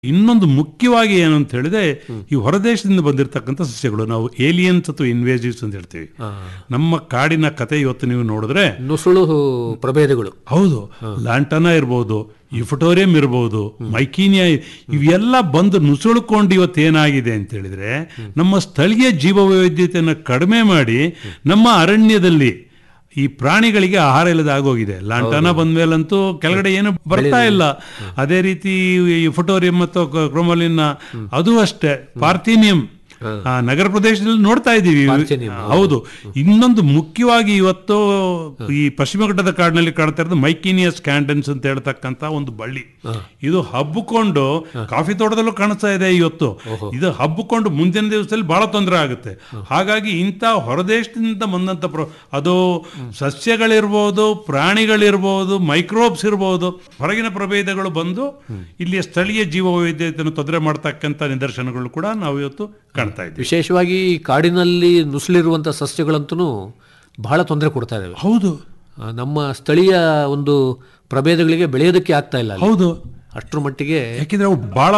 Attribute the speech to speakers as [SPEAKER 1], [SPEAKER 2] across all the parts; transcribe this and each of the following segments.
[SPEAKER 1] ಇನ್ನೊಂದು ಮುಖ್ಯವಾಗಿ ಏನು ಅಂತ ಹೇಳಿದ್ರೆ ಈ ಹೊರದೇಶದಿಂದ ಬಂದಿರತಕ್ಕಂಥ ಸಸ್ಯಗಳು ನಾವು ಏಲಿಯನ್ಸ್ ಅಥವಾ ಇನ್ವೇಸಿವ್ಸ್ ಅಂತ ಹೇಳ್ತೀವಿ ನಮ್ಮ ಕಾಡಿನ ಕತೆ ಇವತ್ತು ನೀವು ನೋಡಿದ್ರೆ
[SPEAKER 2] ನುಸುಳು ಪ್ರಭೇದಗಳು
[SPEAKER 1] ಹೌದು ಲ್ಯಾಂಟನ ಇರ್ಬೋದು ಇಫಟೋರಿಯಂ ಇರ್ಬೋದು ಮೈಕೀನಿಯಾ ಇವೆಲ್ಲ ಬಂದು ನುಸುಳುಕೊಂಡು ಇವತ್ತು ಏನಾಗಿದೆ ಅಂತ ಹೇಳಿದ್ರೆ ನಮ್ಮ ಸ್ಥಳೀಯ ಜೀವ ವೈವಿಧ್ಯತೆಯನ್ನು ಕಡಿಮೆ ಮಾಡಿ ನಮ್ಮ ಅರಣ್ಯದಲ್ಲಿ ಈ ಪ್ರಾಣಿಗಳಿಗೆ ಆಹಾರ ಇಲ್ಲದೆ ಆಗೋಗಿದೆ ಲಾಂಟನ ಬಂದ್ಮೇಲಂತೂ ಕೆಳಗಡೆ ಏನು ಬರ್ತಾ ಇಲ್ಲ ಅದೇ ರೀತಿ ಇಫಟೋರಿಯಂ ಮತ್ತು ಕ್ರೋಮಲಿನ ಅದು ಅಷ್ಟೇ ಪಾರ್ಥೀನಿಯಂ ಆ, ನಗರ ಪ್ರದೇಶದಲ್ಲಿ ನೋಡ್ತಾ ಇದ್ದೀವಿ
[SPEAKER 2] ಪಾರ್ಥೇನಿಯಂ,
[SPEAKER 1] ಹೌದು ಇನ್ನೊಂದು ಮುಖ್ಯವಾಗಿ ಇವತ್ತು ಈ ಪಶ್ಚಿಮ ಘಟ್ಟದ ಕಾಡಿನಲ್ಲಿ ಕಾಣ್ತಾ ಇರೋದು ಮೈಕೀನಿಯಸ್ ಕ್ಯಾಂಡನ್ಸ್ ಅಂತ ಹೇಳ್ತಕ್ಕಂತ ಒಂದು ಬಳ್ಳಿ ಇದು ಹಬ್ಬಿಕೊಂಡು ಕಾಫಿ ತೋಟದಲ್ಲೂ ಕಾಣಿಸ್ತಾ ಇದೆ ಇವತ್ತು ಇದು ಹಬ್ಬಿಕೊಂಡು ಮುಂದಿನ ದಿವಸದಲ್ಲಿ ಬಹಳ ತೊಂದರೆ ಆಗುತ್ತೆ ಹಾಗಾಗಿ ಇಂಥ ಹೊರದೇಶದಿಂದ ಬಂದಂತ ಪ್ರ ಅದು ಸಸ್ಯಗಳಿರ್ಬೋದು ಪ್ರಾಣಿಗಳಿರ್ಬೋದು ಮೈಕ್ರೋಬ್ಸ್ ಇರ್ಬೋದು ಹೊರಗಿನ ಪ್ರಭೇದಗಳು ಬಂದು ಇಲ್ಲಿಯ ಸ್ಥಳೀಯ ಜೀವ ವೈವಿಧ್ಯತೆಯನ್ನು ತೊಂದರೆ ಮಾಡ್ತಕ್ಕಂಥ ನಿದರ್ಶನಗಳು ಕೂಡ ನಾವು ಇವತ್ತು ಕಾಣ್ತಾ ಇದ್ದೀವಿ
[SPEAKER 2] ವಿಶೇಷವಾಗಿ ಈ ಕಾಡಿನಲ್ಲಿ ನುಸುಳಿರುವಂಥ ಸಸ್ಯಗಳಂತೂ ಬಹಳ ತೊಂದರೆ ಕೊಡ್ತಾ ಇದ್ದಾವೆ
[SPEAKER 1] ಹೌದು
[SPEAKER 2] ಆ, ನಮ್ಮ ಸ್ಥಳೀಯ ಒಂದು ಪ್ರಭೇದಗಳಿಗೆ ಬೆಳೆಯೋದಕ್ಕೆ ಆಗ್ತಾ ಇಲ್ಲ ಅಲ್ಲಿ.
[SPEAKER 1] ಹೌದು
[SPEAKER 2] ಅಷ್ಟ್ರ ಮಟ್ಟಿಗೆ
[SPEAKER 1] ಯಾಕೆಂದ್ರೆ ಅವು ಬಹಳ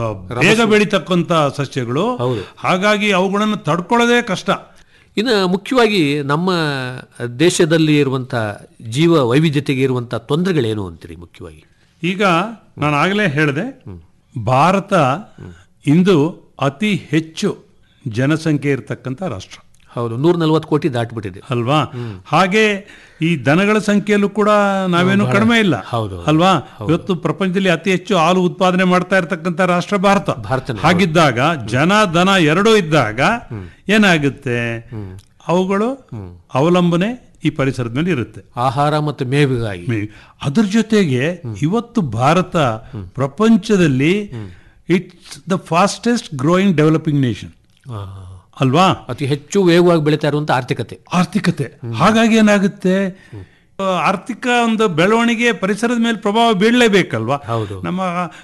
[SPEAKER 1] ಬೇಗ ಬೆಳೀತಕ್ಕಂಥ ಸಸ್ಯಗಳು
[SPEAKER 2] ಹೌದು.
[SPEAKER 1] ಹಾಗಾಗಿ ಅವುಗಳನ್ನು ತಡ್ಕೊಳ್ಳೋದೇ ಕಷ್ಟ
[SPEAKER 2] ಇನ್ನು ಮುಖ್ಯವಾಗಿ ನಮ್ಮ ದೇಶದಲ್ಲಿ ಇರುವಂಥ ಜೀವ ವೈವಿಧ್ಯತೆಗೆ ಇರುವಂಥ ತೊಂದರೆಗಳೇನು ಅಂತೀರಿ ಮುಖ್ಯವಾಗಿ
[SPEAKER 1] ಈಗ ನಾನು ಆಗಲೇ ಹೇಳಿದೆ ಭಾರತ ಇಂದು ಅತಿ ಹೆಚ್ಚು ಜನಸಂಖ್ಯೆ ಇರತಕ್ಕಂಥ ರಾಷ್ಟ್ರ
[SPEAKER 2] ಹೌದು ನೂರ ನಲ್ವತ್ತು ಕೋಟಿ ದಾಟ್ಬಿಟ್ಟಿದೆ
[SPEAKER 1] ಅಲ್ವಾ ಹಾಗೆ ಈ ದನಗಳ ಸಂಖ್ಯೆಯಲ್ಲೂ ಕೂಡ ನಾವೇನು ಕಡಿಮೆ ಇಲ್ಲ
[SPEAKER 2] ಹೌದು.
[SPEAKER 1] ಅಲ್ವಾ ಇವತ್ತು ಪ್ರಪಂಚದಲ್ಲಿ ಅತಿ ಹೆಚ್ಚು ಹಾಲು ಉತ್ಪಾದನೆ ಮಾಡ್ತಾ ಇರತಕ್ಕಂಥ ರಾಷ್ಟ್ರ ಭಾರತ
[SPEAKER 2] ಭಾರತನೇ,
[SPEAKER 1] ಹಾಗಿದ್ದಾಗ ಜನ ದನ ಎರಡೂ ಇದ್ದಾಗ ಏನಾಗುತ್ತೆ ಅವುಗಳು ಅವಲಂಬನೆ ಈ ಪರಿಸರದ ಮೇಲೆ ಇರುತ್ತೆ
[SPEAKER 2] ಆಹಾರ ಮತ್ತು ಮೇವಿಗಾಗಿ
[SPEAKER 1] ಮೇ- ಅದ್ರ ಜೊತೆಗೆ ಇವತ್ತು ಭಾರತ ಪ್ರಪಂಚದಲ್ಲಿ it's the fastest growing developing nation
[SPEAKER 2] ಆ,
[SPEAKER 1] ಅಲ್ವಾ
[SPEAKER 2] ಅತಿ ಹೆಚ್ಚು ವೇಗವಾಗಿ ಬೆಳೀತಾ ಇರುವಂಥ ಆರ್ಥಿಕತೆ
[SPEAKER 1] ಆರ್ಥಿಕತೆ ಹಾಗಾಗಿ ಏನಾಗುತ್ತೆ ಆ, ಆರ್ಥಿಕ ಒಂದು ಬೆಳವಣಿಗೆ ಪರಿಸರದ ಮೇಲೆ ಪ್ರಭಾವ ಬೀಳಲೇಬೇಕಲ್ವಾ
[SPEAKER 2] ಹೌದು
[SPEAKER 1] ನಮ್ಮ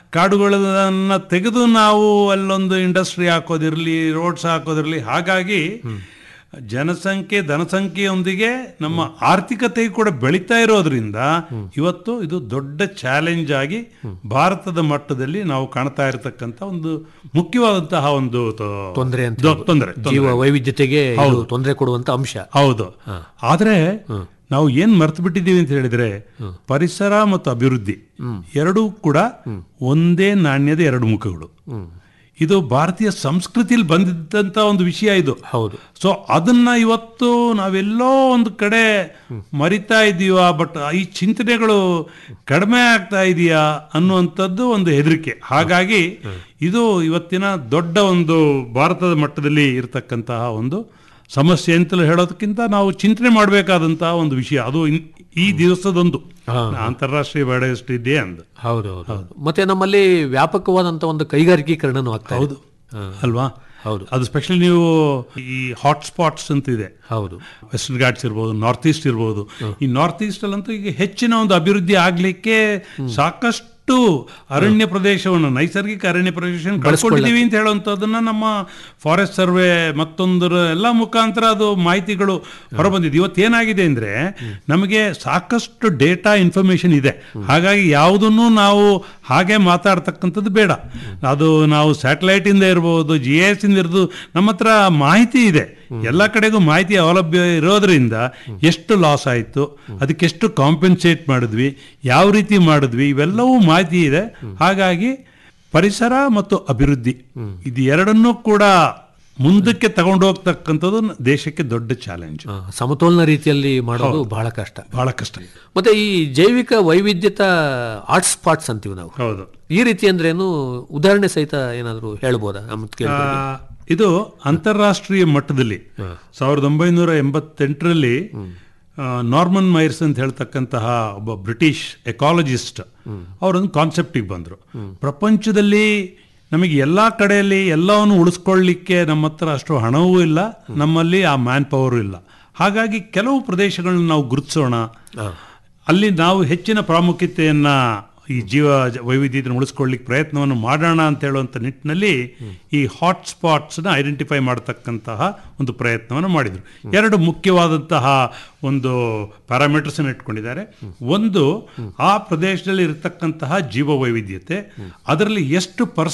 [SPEAKER 1] ಕಾಡುಗಳನ್ನ ತೆಗೆದು ನಾವು ಅಲ್ಲೊಂದು ಇಂಡಸ್ಟ್ರಿ ಹಾಕೋದಿರಲಿ ರೋಡ್ಸ್ ಹಾಕೋದಿರಲಿ ಹಾಗಾಗಿ ಜನಸಂಖ್ಯೆ ಧನಸಂಖ್ಯೆಯೊಂದಿಗೆ ನಮ್ಮ ಆರ್ಥಿಕತೆ ಕೂಡ ಬೆಳೀತಾ ಇರೋದ್ರಿಂದ ಇವತ್ತು ಇದು ದೊಡ್ಡ ಚಾಲೆಂಜ್ ಆಗಿ ಭಾರತದ ಮಟ್ಟದಲ್ಲಿ ನಾವು ಕಾಣ್ತಾ ಇರತಕ್ಕಂತ ಒಂದು ಮುಖ್ಯವಾದಂತಹ ಒಂದು ತ-
[SPEAKER 2] ತೊಂದರೆ ಅಂತ
[SPEAKER 1] ದೊ- ತೊಂದರೆ
[SPEAKER 2] ಜೀವ ವೈವಿಧ್ಯತೆಗೆ ಇದು ತೊಂದರೆ ಕೊಡುವಂಥ ಅಂಶ
[SPEAKER 1] ಹೌದು ಆದ್ರೆ ನಾವು ಏನ್ ಮರ್ತು ಬಿಟ್ಟಿದ್ದೀವಿ ಅಂತ ಹೇಳಿದ್ರೆ ಪರಿಸರ ಮತ್ತು ಅಭಿವೃದ್ಧಿ ಎರಡೂ ಕೂಡ ಒಂದೇ ನಾಣ್ಯದ ಎರಡು ಮುಖಗಳು ಇದು ಭಾರತೀಯ ಸಂಸ್ಕೃತಿಯಲ್ಲಿ ಬಂದಿದ್ದಂತ ಒಂದು ವಿಷಯ ಇದು
[SPEAKER 2] ಹೌದು
[SPEAKER 1] ಸೊ ಅದನ್ನ ಇವತ್ತು ನಾವೆಲ್ಲೋ ಒಂದು ಕಡೆ ಮರಿತಾ ಇದೀವಾ ಬಟ್ ಈ ಚಿಂತನೆಗಳು ಕಡಿಮೆ ಆಗ್ತಾ ಇದೆಯಾ ಅನ್ನುವಂಥದ್ದು ಒಂದು ಹೆದರಿಕೆ ಹಾಗಾಗಿ ಇದು ಇವತ್ತಿನ ದೊಡ್ಡ ಒಂದು ಭಾರತದ ಮಟ್ಟದಲ್ಲಿ ಇರತಕ್ಕಂತಹ ಒಂದು ಸಮಸ್ಯೆ ಅಂತಲೂ ಹೇಳೋದಕ್ಕಿಂತ ನಾವು ಚಿಂತನೆ ಮಾಡಬೇಕಾದಂತಹ ಒಂದು ವಿಷಯ ಅದು ಇನ್- ಈ ದಿವಸದೊಂದು ಅಂತಾರಾಷ್ಟ್ರೀಯ ಬಯೋಡೈವರ್ಸಿಟಿ ಡೇ ಅಂದ್
[SPEAKER 2] ಹೌದು ಹೌದು ಹೌದು ಮತ್ತೆ ನಮ್ಮಲ್ಲಿ ವ್ಯಾಪಕವಾದಂಥ ಒಂದು ಕೈಗಾರಿಕೀಕರಣನೂ ಆಗ್ತಾ ಇದೆ.
[SPEAKER 1] ಹೌದು ಅಲ್ವಾ
[SPEAKER 2] ಹೌದು
[SPEAKER 1] ಅದು ಸ್ಪೆಷಲಿ ನೀವು ಈ ಹಾಟ್ ಸ್ಪಾಟ್ಸ್ ಅಂತ ಇದೆ
[SPEAKER 2] ಹೌದು
[SPEAKER 1] ವೆಸ್ಟರ್ನ್ ಘಾಟ್ಸ್ ಇರ್ಬೋದು ನಾರ್ತ್ ಈಸ್ಟ್ ಇರ್ಬೋದು ಈ ನಾರ್ತ್ ಈಸ್ಟ್ ಅಲ್ಲಂತೂ ಈಗ ಹೆಚ್ಚಿನ ಒಂದು ಅಭಿವೃದ್ಧಿ ಆಗ್ಲಿಕ್ಕೆ ಸಾಕಷ್ಟು ಅರಣ್ಯ ಪ್ರದೇಶವನ್ನು ನೈಸರ್ಗಿಕ ಅರಣ್ಯ ಪ್ರದೇಶವನ್ನು ಕಳ್ಕೊಂಡಿದೀವಿ ಅಂತ ಹೇಳುವಂಥದ್ದನ್ನ ನಮ್ಮ ಫಾರೆಸ್ಟ್ ಸರ್ವೆ ಮತ್ತೊಂದರ ಎಲ್ಲ ಮುಖಾಂತರ ಅದು ಮಾಹಿತಿಗಳು ಹೊರಬಂದಿದೆ ಇವತ್ತೇನಾಗಿದೆ ಅಂದ್ರೆ ನಮಗೆ ಸಾಕಷ್ಟು ಡೇಟಾ ಇನ್ಫಾರ್ಮೇಶನ್ ಇದೆ ಹಾಗಾಗಿ ಯಾವುದನ್ನು ನಾವು ಹಾಗೆ ಮಾತಾಡ್ತಕ್ಕಂಥದ್ದು ಬೇಡ ಅದು ನಾವು ಸ್ಯಾಟಲೈಟ್ ಇಂದ ಇರ್ಬೋದು ಜಿ ಎಸ್ ಇಂದ ಇರ್ಬೋದು ನಮ್ಮ ಹತ್ರ ಮಾಹಿತಿ ಇದೆ ಎಲ್ಲ ಕಡೆಗೂ ಮಾಹಿತಿ ಸೌಲಭ್ಯ ಇರೋದ್ರಿಂದ ಎಷ್ಟು ಲಾಸ್ ಆಯಿತು ಅದಕ್ಕೆಷ್ಟು ಕಾಂಪೆನ್ಸೇಟ್ ಮಾಡಿದ್ವಿ ಯಾವ ರೀತಿ ಮಾಡಿದ್ವಿ ಇವೆಲ್ಲವೂ ಮಾಹಿತಿ ಇದೆ ಹಾಗಾಗಿ ಪರಿಸರ ಮತ್ತು ಅಭಿವೃದ್ಧಿ ಇದು ಎರಡನ್ನೂ ಕೂಡ ಮುಂದಕ್ಕೆ ತಗೊಂಡು ಹೋಗ್ತಕ್ಕಂಥದ್ದು ದೇಶಕ್ಕೆ ದೊಡ್ಡ ಚಾಲೆಂಜ್
[SPEAKER 2] ಆ, ಸಮತೋಲನ ರೀತಿಯಲ್ಲಿ ಮಾಡೋದು ಬಹಳ ಕಷ್ಟ
[SPEAKER 1] ಬಹಳ ಕಷ್ಟ
[SPEAKER 2] ಮತ್ತೆ ಈ ಜೈವಿಕ ವೈವಿಧ್ಯತಾ ಹಾಟ್ ಸ್ಪಾಟ್ಸ್ ಅಂತೀವಿ ನಾವು
[SPEAKER 1] ಹೌದು
[SPEAKER 2] ಈ ರೀತಿ ಅಂದ್ರೇನು ಉದಾಹರಣೆ ಸಹಿತ ಏನಾದರೂ ಹೇಳ್ಬೋದಾ ನಮ್ಮ
[SPEAKER 1] ಆ, ಇದು ಅಂತಾರಾಷ್ಟ್ರೀಯ ಮಟ್ಟದಲ್ಲಿ ಸಾವಿರದ ಒಂಬೈನೂರ ಎಂಬತ್ತೆಂಟರಲ್ಲಿ ಆ, ನಾರ್ಮನ್ ಮೈರ್ಸ್ ಅಂತ ಹೇಳ್ತಕ್ಕಂತಹ ಒಬ್ಬ ಬ್ರಿಟಿಷ್ ಎಕಾಲಜಿಸ್ಟ್ ಅವರೊಂದು ಕಾನ್ಸೆಪ್ಟಿಗೆ ಬಂದರು ಪ್ರಪಂಚದಲ್ಲಿ ನಮಗೆ ಎಲ್ಲ ಕಡೆಯಲ್ಲಿ ಎಲ್ಲವನ್ನು ಉಳಿಸ್ಕೊಳ್ಳಿಕ್ಕೆ ನಮ್ಮ ಹತ್ರ ಅಷ್ಟು ಹಣವೂ ಇಲ್ಲ ನಮ್ಮಲ್ಲಿ ಆ ಮ್ಯಾನ್ ಪವರು ಇಲ್ಲ ಹಾಗಾಗಿ ಕೆಲವು ಪ್ರದೇಶಗಳನ್ನ ನಾವು ಗುರುತಿಸೋಣ ಅಲ್ಲಿ ನಾವು ಹೆಚ್ಚಿನ ಪ್ರಾಮುಖ್ಯತೆಯನ್ನ ಈ ಜೀವ ಜ- ವೈವಿಧ್ಯತೆಯನ್ನು ಉಳಿಸ್ಕೊಳ್ಳಿಕ್ಕೆ ಪ್ರಯತ್ನವನ್ನು ಮಾಡೋಣ ಅಂತ ಹೇಳುವಂಥ ನಿಟ್ಟಿನಲ್ಲಿ ಈ ಹಾಟ್ ಸ್ಪಾಟ್ಸ್ನ ಐಡೆಂಟಿಫೈ ಮಾಡತಕ್ಕಂತಹ ಒಂದು ಪ್ರಯತ್ನವನ್ನು ಮಾಡಿದರು ಎರಡು ಮುಖ್ಯವಾದಂತಹ ಒಂದು ಪ್ಯಾರಾಮೀಟರ್ಸ್ ಇಟ್ಕೊಂಡಿದ್ದಾರೆ ಒಂದು ಆ ಪ್ರದೇಶದಲ್ಲಿ ಇರತಕ್ಕಂತಹ ಜೀವ ವೈವಿಧ್ಯತೆ ಅದರಲ್ಲಿ ಎಷ್ಟು